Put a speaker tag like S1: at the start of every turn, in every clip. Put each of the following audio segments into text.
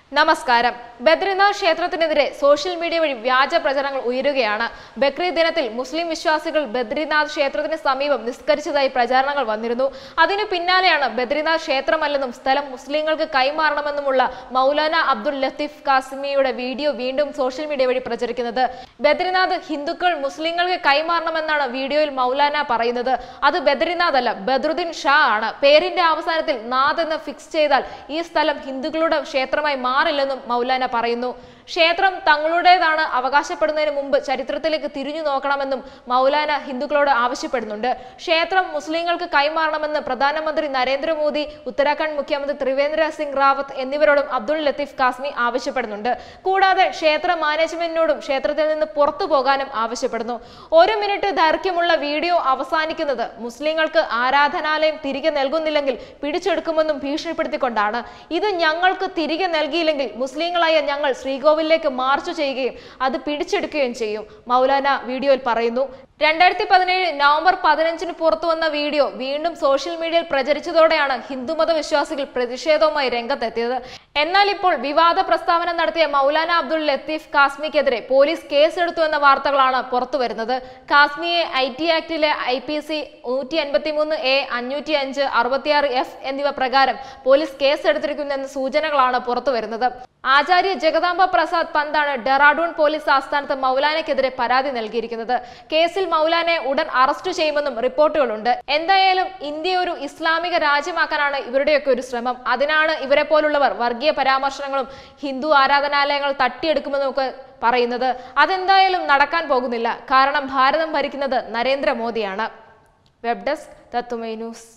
S1: നമസ്കാരം Badrinath ക്ഷേത്രത്തിനെതിരെ social media വഴി വ്യാജ പ്രചരണങ്ങൾ ഉയരുകയാണ് ബക്രീദ് ദിനത്തിൽ മുസ്ലിം വിശ്വാസികൾ ബദ്രിനാഥ് ക്ഷേത്രത്തിന് സമീപം നിസ്കരിച്ചതായി പ്രചാരണങ്ങൾ വന്നിരുന്നു അതിനു പിന്നാലെയാണ് ബദ്രിനാഥ് ക്ഷേത്രമല്ലെന്നും സ്ഥലം മുസ്ലിങ്ങൾക്ക് കൈമാറണമെന്നുമുള്ള മൗലാന അബ്ദുൽ ലത്തീഫ് കാസിമിയുടെ വീഡിയോ വീണ്ടും സോഷ്യൽ മീഡിയ വഴി പ്രചരിക്കുന്നത് ബദ്രിനാഥ് ഹിന്ദുക്കൾ മുസ്ലിങ്ങൾക്ക് കൈമാറണമെന്നാണ് വീഡിയോയിൽ മൗലാന പറയുന്നത് അത് ബദ്രിനാഥ് അല്ല ബദ്രുദ്ദീൻ ഷാ ആണ് പേരിന്റെ അവസാനത്തിൽ നാഥ് എന്ന് ഫിക്സ് ചെയ്താൽ ഈ സ്ഥലം ഹിന്ദുക്കളുടെ ക്ഷേത്രമായി മാറില്ലെന്നും മൗലാന പറയുന്നു ക്ഷേത്രം തങ്ങളുടേതാണ് അവകാശപ്പെടുന്നതിന് മുമ്പ് ചരിത്രത്തിലേക്ക് തിരിഞ്ഞു നോക്കണമെന്നും മൗലാന ഹിന്ദുക്കളോട് ആവശ്യപ്പെടുന്നുണ്ട് ക്ഷേത്രം മുസ്ലിങ്ങൾക്ക് കൈമാറണമെന്ന് പ്രധാനമന്ത്രി നരേന്ദ്രമോദി ഉത്തരാഖണ്ഡ് മുഖ്യമന്ത്രി ത്രിവേന്ദ്ര സിംഗ് റാവത്ത് എന്നിവരോടും അബ്ദുൾ ലത്തീഫ് കാസ്മി ആവശ്യപ്പെടുന്നുണ്ട് കൂടാതെ ക്ഷേത്ര മാനേജ്മെന്റിനോടും ക്ഷേത്രത്തിൽ നിന്ന് പുറത്തു പോകാനും ആവശ്യപ്പെടുന്നു ഒരു മിനിറ്റ് ദൈർഘ്യമുള്ള വീഡിയോ അവസാനിക്കുന്നത് മുസ്ലിങ്ങൾക്ക് ആരാധനാലയം തിരികെ നൽകുന്നില്ലെങ്കിൽ പിടിച്ചെടുക്കുമെന്നും ഭീഷണിപ്പെടുത്തിക്കൊണ്ടാണ് ഇത് ഞങ്ങൾക്ക് തിരികെ നൽകിയില്ലെങ്കിൽ മുസ്ലിങ്ങളായ ഞങ്ങൾ ശ്രീകോവിലേക്ക് മാർച്ച് ചെയ്യുകയും അത് പിടിച്ചെടുക്കുകയും ചെയ്യും മൗലാന വീഡിയോയിൽ പറയുന്നു രണ്ടായിരത്തി പതിനേഴ് നവംബർ പതിനഞ്ചിന് പുറത്തു വന്ന വീഡിയോ വീണ്ടും സോഷ്യൽ മീഡിയയിൽ പ്രചരിച്ചതോടെയാണ് ഹിന്ദുമത വിശ്വാസികൾ പ്രതിഷേധവുമായി രംഗത്തെത്തിയത് എന്നാൽ ഇപ്പോൾ വിവാദ പ്രസ്താവന നടത്തിയ മൗലാന അബ്ദുൾ ലത്തീഫ് കാസ്മിക്കെതിരെ പോലീസ് കേസെടുത്തു എന്ന വാർത്തകളാണ് പുറത്തു വരുന്നത് കാസ്മിയെ ഐ ടി ആക്ടിലെ ഐ പി സി നൂറ്റി അൻപത്തി മൂന്ന് എ അഞ്ഞൂറ്റി അഞ്ച് അറുപത്തിയാറ് എഫ് എന്നിവ പ്രകാരം പോലീസ് കേസെടുത്തിരിക്കുന്നെന്ന സൂചനകളാണ് പുറത്തു വരുന്നത് ആചാര്യ ജഗദാംബ പ്രസാദ് പന്താണ് ഡെറാഡൂൺ പോലീസ് ആസ്ഥാനത്ത് മൗലാനയ്ക്കെതിരെ പരാതി നൽകിയിരിക്കുന്നത് കേസിൽ മൗലാനെ ഉടൻ അറസ്റ്റ് ചെയ്യുമെന്നും റിപ്പോർട്ടുകളുണ്ട് എന്തായാലും ഇന്ത്യ ഒരു ഇസ്ലാമിക രാജ്യമാക്കാനാണ് ഇവരുടെയൊക്കെ ഒരു ശ്രമം അതിനാണ് ഇവരെ പോലുള്ളവർ വർഗീയ പരാമർശനങ്ങളും ഹിന്ദു ആരാധനാലയങ്ങൾ തട്ടിയെടുക്കുമെന്നും ഒക്കെ പറയുന്നത് അതെന്തായാലും നടക്കാൻ പോകുന്നില്ല കാരണം ഭാരതം ഭരിക്കുന്നത് നരേന്ദ്രമോദിയാണ് വെബ് ഡെസ്ക് തത്തുമൈ ന്യൂസ്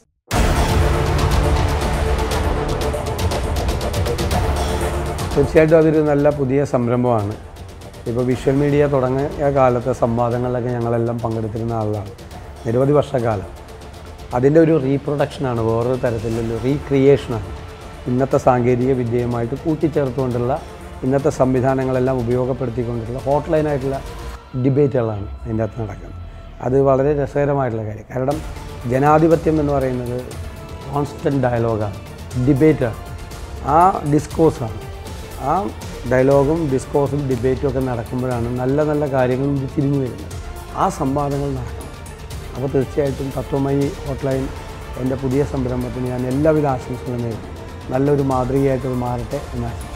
S2: തീർച്ചയായിട്ടും അതൊരു നല്ല പുതിയ സംരംഭമാണ് ഇപ്പോൾ വിഷ്വൽ മീഡിയ തുടങ്ങിയ കാലത്തെ സംവാദങ്ങളിലൊക്കെ ഞങ്ങളെല്ലാം പങ്കെടുത്തിരുന്ന ആളാണ് നിരവധി വർഷക്കാലം അതിൻ്റെ ഒരു റീപ്രൊഡക്ഷനാണ് വേറൊരു തരത്തിലുള്ള റീക്രിയേഷനാണ് ഇന്നത്തെ സാങ്കേതിക വിദ്യയുമായിട്ട് കൂട്ടിച്ചേർത്തുകൊണ്ടുള്ള ഇന്നത്തെ സംവിധാനങ്ങളെല്ലാം ഉപയോഗപ്പെടുത്തിക്കൊണ്ടുള്ള ഹോട്ട്ലൈനായിട്ടുള്ള ഡിബേറ്റുകളാണ് അതിൻ്റെ അകത്ത് നടക്കുന്നത് അത് വളരെ രസകരമായിട്ടുള്ള കാര്യം കാരണം ജനാധിപത്യം എന്ന് പറയുന്നത് കോൺസ്റ്റൻറ്റ് ഡയലോഗാണ് ഡിബേറ്റാണ് ആ ഡിസ്കോഴ്സാണ് ആ ഡയലോഗും ഡിസ്കോഴ്സും ഡിബേറ്റും ഒക്കെ നടക്കുമ്പോഴാണ് നല്ല നല്ല കാര്യങ്ങൾ തിരിഞ്ഞു വരുന്നത് ആ സംവാദങ്ങൾ നടക്കണം അപ്പോൾ തീർച്ചയായിട്ടും തത്വമയി ഹോട്ട്ലൈൻ എൻ്റെ പുതിയ സംരംഭത്തിന് ഞാൻ എല്ലാവിധ ആശംസകളും നേരുന്നു നല്ലൊരു മാതൃകയായിട്ട് അത് മാറട്ടെ എന്ന് ആശംസിക്കുന്നു